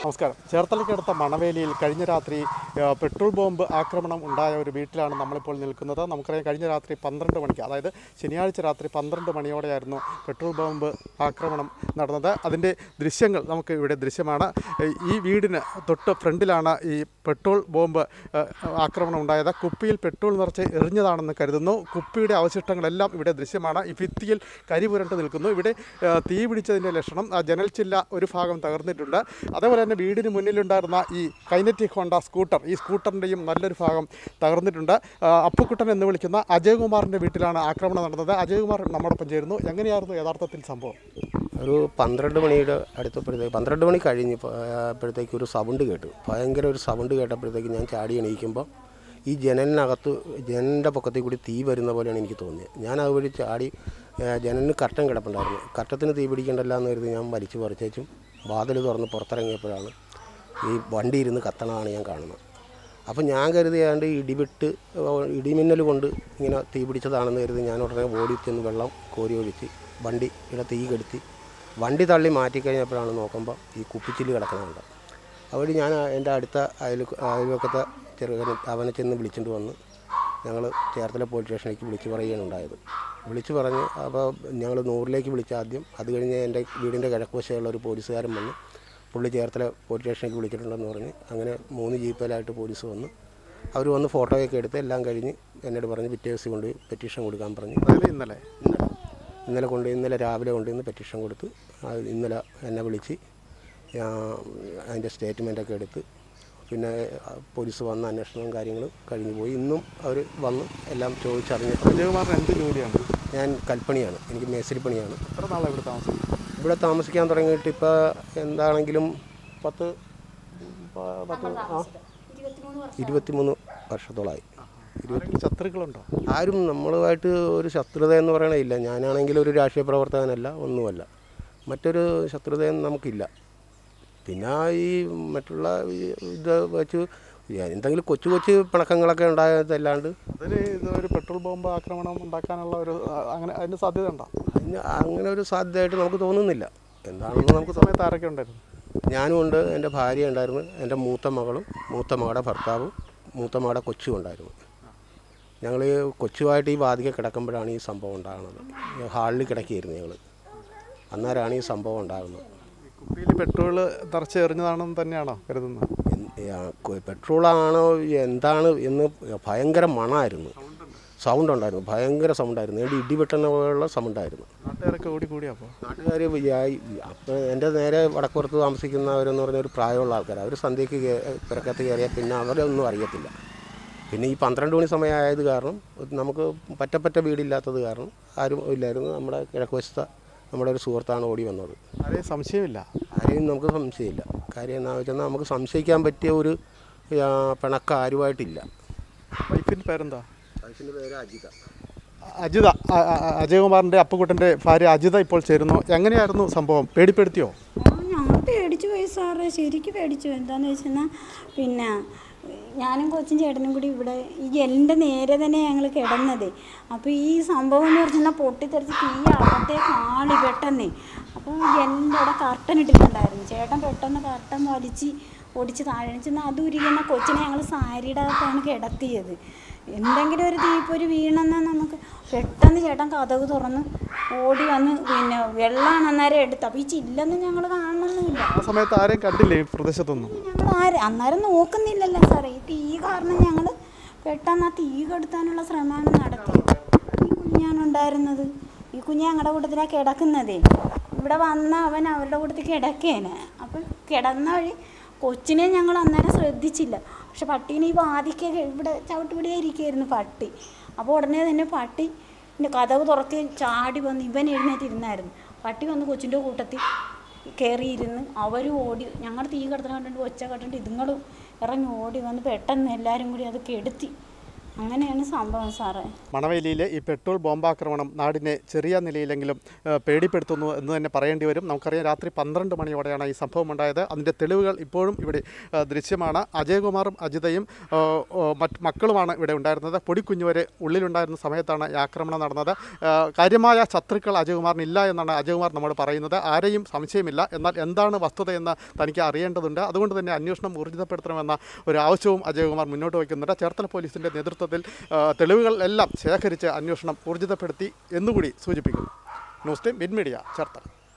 നമസ്കാരം ചേർത്തലയ്ക്കടുത്ത മണവേലിയിൽ കഴിഞ്ഞ രാത്രി ആ, പെട്രോൾ ബോംബ് ആക്രമണം ഉണ്ടായ ഒരു വീട്ടിലാണ് നമ്മളിപ്പോൾ നിൽക്കുന്നത് നമുക്കറിയാം കഴിഞ്ഞ രാത്രി പന്ത്രണ്ട് മണിക്ക് അതായത് ശനിയാഴ്ച രാത്രി പന്ത്രണ്ട് മണിയോടെയായിരുന്നു പെട്രോൾ ബോംബ് ആക്രമണം നടന്നത് അതിൻ്റെ ദൃശ്യങ്ങൾ നമുക്ക് ഇവിടെ ദൃശ്യമാണ് ഏ, ഈ വീടിന് തൊട്ട് ഫ്രണ്ടിലാണ് ഈ പെട്രോൾ ബോംബ് ആ, ആക്രമണം ഉണ്ടായത് കുപ്പിയിൽ പെട്രോൾ നിറച്ച് എറിഞ്ഞതാണെന്ന് കരുതുന്നു കുപ്പിയുടെ അവശിഷ്ടങ്ങളെല്ലാം ഇവിടെ ദൃശ്യമാണ് ഈ ഭിത്തിയിൽ കരി പുരണ്ട് നിൽക്കുന്നു ഇവിടെ ആ, തീ പിടിച്ചതിൻ്റെ ലക്ഷണം ആ ജനൽ ചില്ല ഒരു ഭാഗം തകർന്നിട്ടുണ്ട് അതേപോലെ തന്നെ വീടിന് മുന്നിലുണ്ടായിരുന്ന ഈ കൈനറ്റിക് ഹോണ്ട സ്കൂട്ടർ ഈ സ്കൂട്ടറിൻ്റെയും നല്ലൊരു ഭാഗം തകർന്നിട്ടുണ്ട് ആ, അപ്പുക്കുട്ടൻ എന്ന് വിളിക്കുന്ന അജയകുമാറിൻ്റെ വീട്ടിലാണ് ആക്രമണം നടന്നത് അജയകുമാർ നമ്മോടൊപ്പം ചേരുന്നു എങ്ങനെയായിരുന്നു യഥാർത്ഥത്തിൽ സംഭവം ഒരു പന്ത്രണ്ട് മണിയുടെ അടുത്തപ്പോഴത്തേക്ക് പന്ത്രണ്ട് മണി കഴിഞ്ഞ് അപ്പോഴത്തേക്ക് ഒരു സൗണ്ട് കേട്ടു ഭയങ്കര ഒരു സൗണ്ട് കേട്ടപ്പോഴത്തേക്ക് ഞാൻ ചാടി എണീക്കുമ്പോൾ ഈ ജനലിനകത്ത് ജനലിൻ്റെ പൊക്കത്തിൽ കൂടി തീ വരുന്ന പോലെയാണ് എനിക്ക് തോന്നിയത് ഞാൻ അതുവഴി ചാടി ആ, ജനലിന് കർട്ടൻ കിടപ്പുണ്ടായിരുന്നു കർട്ടത്തിന് തീ പിടിക്കണ്ടല്ല എന്ന് കരുതി ഞാൻ വലിച്ചു പറിച്ചേച്ചും വാതിൽ തുറന്ന് പുറത്തിറങ്ങിയപ്പോഴാണ് ഈ വണ്ടി ഇരുന്ന് കത്തണതാണ് ഞാൻ കാണുന്നത് അപ്പം ഞാൻ കരുതിയാണ്ട് ഇടിവിട്ട് ഇടിമിന്നൽ കൊണ്ട് ഇങ്ങനെ തീ പിടിച്ചതാണെന്ന് കരുതി ഞാൻ ഉടനെ ഓടി ചെന്ന് വെള്ളം കോരി ഒഴിച്ച് വണ്ടിയുടെ തീ കെടുത്തി വണ്ടി തള്ളി മാറ്റിക്കഴിഞ്ഞപ്പോഴാണ് നോക്കുമ്പോൾ ഈ കുപ്പിച്ചില് കിടക്കണുണ്ട് അവിടെ ഞാൻ എൻ്റെ അടുത്ത അയൽ അയൽവക്കത്തെ ചെറുകനെ അവനെ ചെന്ന് വിളിച്ചിട്ട് വന്ന് ഞങ്ങൾ ചേർത്തല പോലീസ് സ്റ്റേഷനിലേക്ക് വിളിച്ച് പറയുകയാണ് ഉണ്ടായത് വിളിച്ച് പറഞ്ഞ് അപ്പോൾ ഞങ്ങൾ നൂറിലേക്ക് വിളിച്ച ആദ്യം അത് കഴിഞ്ഞ് എൻ്റെ വീടിൻ്റെ കിഴക്കുവശമുള്ള ഒരു പോലീസുകാരൻ വന്ന് പുള്ളി ചേർത്തല പോലീസ് സ്റ്റേഷനിലേക്ക് വിളിച്ചിട്ടുണ്ടെന്ന് പറഞ്ഞ് അങ്ങനെ മൂന്ന് ജീപ്പിലായിട്ട് പോലീസ് വന്ന് അവർ വന്ന് ഫോട്ടോയൊക്കെ എടുത്ത് എല്ലാം കഴിഞ്ഞ് എന്നോട് പറഞ്ഞ് പിറ്റേ ദിവസം കൊണ്ട് പെറ്റീഷൻ കൊടുക്കാൻ പറഞ്ഞ് അതായത് ഇന്നലെ ഇന്നലെ ഇന്നലെ കൊണ്ട് ഇന്നലെ രാവിലെ കൊണ്ട് ഇന്ന് പെറ്റീഷൻ കൊടുത്ത് അത് ഇന്നലെ എന്നെ വിളിച്ച് ആ, അതിൻ്റെ സ്റ്റേറ്റ്മെൻറ്റൊക്കെ എടുത്ത് പിന്നെ ആ, പോലീസ് വന്ന അന്വേഷണവും കാര്യങ്ങളും കഴിഞ്ഞു പോയി ഇന്നും അവർ വന്ന് എല്ലാം ചോദിച്ചറിഞ്ഞ് അജയകുമാറിന് എന്ത് ജോലിയാണ് ഞാൻ കൽപ്പണിയാണ് എനിക്ക് മേസ്തിരിപ്പണിയാണ് എത്ര നാളെ ഇവിടെ താമസം ഇവിടെ താമസിക്കാൻ തുടങ്ങിയിട്ട് ഇപ്പോൾ എന്താണെങ്കിലും പത്ത് പ- പത്ത് ആ ഇരുപത്തിമൂന്ന് വർഷത്തോളമായി ആരെങ്കിലും ശത്രുക്കളുണ്ടോ ആരും നമ്മളുമായിട്ട് ഒരു ശത്രുത എന്ന് പറയണില്ല ഞാനാണെങ്കിൽ ഒരു രാഷ്ട്രീയ പ്രവർത്തകനല്ല ഒന്നുമല്ല മറ്റൊരു ശത്രുതയും നമുക്കില്ല പിന്നെ ഈ മറ്റുള്ള ഈ ഇത് വെച്ച് എന്തെങ്കിലും കൊച്ചു കൊച്ചു പിണക്കങ്ങളൊക്കെ ഉണ്ടായതല്ലാണ്ട് അതിന് ഇത് ഒരു പെട്രോൾ ബോംബ് ആക്രമണം ഉണ്ടാക്കാനുള്ള ഒരു ആ, അങ്ങനെ അതിന് സാധ്യത ഉണ്ടോ അതിന് അങ്ങനെ ഒരു സാധ്യതയായിട്ട് നമുക്ക് തോന്നുന്നില്ല എന്താണെന്ന് നമുക്ക് ഈ സമയത്ത് ആരൊക്കെ ഉണ്ടായിരുന്നു ഞാനും ഉണ്ട് എൻ്റെ ഭാര്യ ഉണ്ടായിരുന്നു എൻ്റെ മൂത്ത മകളും മൂത്ത മകളുടെ ഭർത്താവും മൂത്ത മകളുടെ കൊച്ചും ഉണ്ടായിരുന്നു ഞങ്ങൾ കൊച്ചുമായിട്ട് ഈ വാതിക്കെ കിടക്കുമ്പോഴാണ് ഈ സംഭവം ഉണ്ടാകുന്നത് ഈ ഹാളിൽ കിടക്കുകയായിരുന്നു ഞങ്ങൾ അന്നേരമാണ് ഈ സംഭവം ഉണ്ടാകുന്നത് കുപ്പിയിൽ പെട്രോൾ നിറച്ച് എറിഞ്ഞതാണെന്ന് തന്നെയാണോ കരുതുന്നത് എന്ത് ആ, കൊ- പെട്രോളാണോ എന്താണ് എന്ന് ഭയങ്കര മണമായിരുന്നു സൗണ്ട് ഉണ്ടായിരുന്നു ഭയങ്കര സൗണ്ടായിരുന്നു ഏണ്ടി ഇടിവെട്ടുന്ന പോലുള്ള സൗണ്ടായിരുന്നു നാട്ടുകാരൊക്കെ ഓടി കൂടി അപ്പോൾ നാട്ടുകാർ അപ്പോൾ എൻ്റെ നേരെ വടക്കുപുറത്ത് താമസിക്കുന്നവരെന്ന് പറഞ്ഞ ഒരു പ്രായമുള്ള ആൾക്കാർ അവർ സന്ധ്യയ്ക്ക് കേ- പിറക്കത്ത് കയറിയാൽ പിന്നെ അവരൊന്നും അറിയത്തില്ല പിന്നെ ഈ പന്ത്രണ്ട് മണി സമയമായത് കാരണം നമുക്ക് പറ്റപ്പറ്റ വീടില്ലാത്തത് കാരണം ആരും ഇല്ലായിരുന്നു നമ്മുടെ കിഴക്കുവശത്തെ നമ്മുടെ ഒരു സുഹൃത്താണ് ഓടി വന്നത് ആരെയും സംശയമില്ല ആരെയും നമുക്ക് സംശയമില്ല കാര്യം എന്താണെന്ന് വെച്ചാൽ നമുക്ക് സംശയിക്കാൻ പറ്റിയ ഒരു ആ, പിണക്കം ആരുമായിട്ടില്ല വൈഫിൻ്റെ പേരെന്താ അതിൻ്റെ പേര് അജിത അജിത അ- അ- അ- അജയകുമാറിൻ്റെ അപ്പുക്കുട്ടൻ്റെ ഭാര്യ അജിത ഇപ്പോൾ ചേരുന്നു എങ്ങനെയായിരുന്നു സംഭവം പേടിപ്പെടുത്തിയോ ആ, ഞങ്ങൾ പേടിച്ചു പോയി സാറേ ശരിക്കും പേടിച്ചു എന്താന്ന് വെച്ചാൽ പിന്നെ ഞാനും കൊച്ചും ചേട്ടനും കൂടി ഇവിടെ ഈ ജെല്ലിൻ്റെ നേരെ തന്നെ ഞങ്ങൾ കിടന്നത് അപ്പോൾ ഈ സംഭവം എന്ന് പറഞ്ഞാൽ പൊട്ടിത്തെറിച്ച് തീ അകത്തേക്ക് ആളി പെട്ടെന്നേ അപ്പോൾ ജെല്ലിൻ്റെ അവിടെ കർട്ടൻ ഇട്ടിട്ടുണ്ടായിരുന്നു ചേട്ടൻ പെട്ടെന്ന് കർട്ടൻ വലിച്ച് ഒടിച്ച് താഴെ ചെന്ന് അത് ഉരുകുന്ന കൊച്ചിനെ ഞങ്ങൾ സാരിയുടെ അകത്താണ് കിടത്തിയത് എന്തെങ്കിലും ഒരു തീപ്പൊരി വീണെന്നാൽ നമുക്ക് പെട്ടെന്ന് ചേട്ടൻ കഥക് തുറന്ന് ഓടി വന്ന് പിന്നെ വെള്ളമാണ് അന്നേരം എടുത്ത് അപ്പോൾ ഈ ചില്ലൊന്നും ഞങ്ങൾ കാണണമെന്നില്ല ആ സമയത്ത് ആരെയും കണ്ടില്ലേ ഈ പ്രദേശത്തൊന്നും ഞങ്ങൾ ആര് അന്നേരം നോക്കുന്നില്ലല്ലോ സാറേ ഈ തീ കാരണം ഞങ്ങൾ പെട്ടെന്ന് ആ തീ കെടുത്താനുള്ള ശ്രമമാണ് നടത്തിയത് ഈ കുഞ്ഞാണ് ഉണ്ടായിരുന്നത് ഈ കുഞ്ഞ് ഞങ്ങളുടെ കൂട്ടത്തിലാണ് കിടക്കുന്നതേ ഇവിടെ വന്ന അവൻ അവരുടെ കൂട്ടത്തിൽ കിടക്കേനെ അപ്പം കിടന്ന വഴി കൊച്ചിനെ ഞങ്ങൾ അന്നേരം ശ്രദ്ധിച്ചില്ല പക്ഷെ പട്ടീനെ ഈ വാതിക്കെ ഇവിടെ ചവിട്ടുപിടിയെ ഇരിക്കുകയായിരുന്നു പട്ടി അപ്പോൾ ഉടനെ തന്നെ പട്ടി എൻ്റെ കഥവ് തുറക്കി ചാടി വന്ന് ഇവൻ എഴുന്നേറ്റിരുന്നായിരുന്നു പട്ടി വന്ന് കൊച്ചിൻ്റെ കൂട്ടത്തിൽ കയറിയിരുന്ന് അവരും ഓടി ഞങ്ങൾ തീ കിടത്തണ കണ്ടിട്ട് ഒച്ച കണ്ടിട്ട് ഇതുങ്ങളും ഇറങ്ങി ഓടി വന്ന് പെട്ടെന്ന് എല്ലാവരും കൂടി അത് കെടുത്തി അങ്ങനെയാണ് സംഭവം സാറേ മണവേലിയിലെ ഈ പെട്രോൾ ബോംബാക്രമണം നാടിനെ ചെറിയ നിലയിലെങ്കിലും ഏഹ്, പേടിപ്പെടുത്തുന്നു എന്ന് തന്നെ പറയേണ്ടി വരും നമുക്കറിയാം രാത്രി പന്ത്രണ്ട് മണിയോടെയാണ് ഈ സംഭവം ഉണ്ടായത് അതിൻ്റെ തെളിവുകൾ ഇപ്പോഴും ഇവിടെ ഏഹ്, ദൃശ്യമാണ് അജയകുമാറും അജിതയും ഏഹ്, ഏഹ്, മറ്റ് മക്കളുമാണ് ഇവിടെ ഉണ്ടായിരുന്നത് പൊടിക്കുഞ്ഞുവരെ ഉള്ളിലുണ്ടായിരുന്ന സമയത്താണ് ഈ ആക്രമണം നടന്നത് ഏഹ്, കാര്യമായ ശത്രുക്കൾ അജയകുമാറിന് ഇല്ല എന്നാണ് അജയകുമാർ നമ്മോട് പറയുന്നത് ആരെയും സംശയമില്ല എന്നാൽ എന്താണ് വസ്തുതയെന്ന് തനിക്ക് അറിയേണ്ടതുണ്ട് അതുകൊണ്ട് തന്നെ അന്വേഷണം ഊർജിതപ്പെടുത്തണമെന്ന ഒരു ആവശ്യവും അജയകുമാർ മുന്നോട്ട് വയ്ക്കുന്നുണ്ട് ചേർത്തല പോലീസിൻ്റെ നേതൃത്വത്തിൽ ആ, തെളിവുകൾ എല്ലാം ശേഖരിച്ച് അന്വേഷണം ഊർജിതപ്പെടുത്തി എന്നുകൂടി സൂചിപ്പിക്കുന്നു news time mid media Cherthala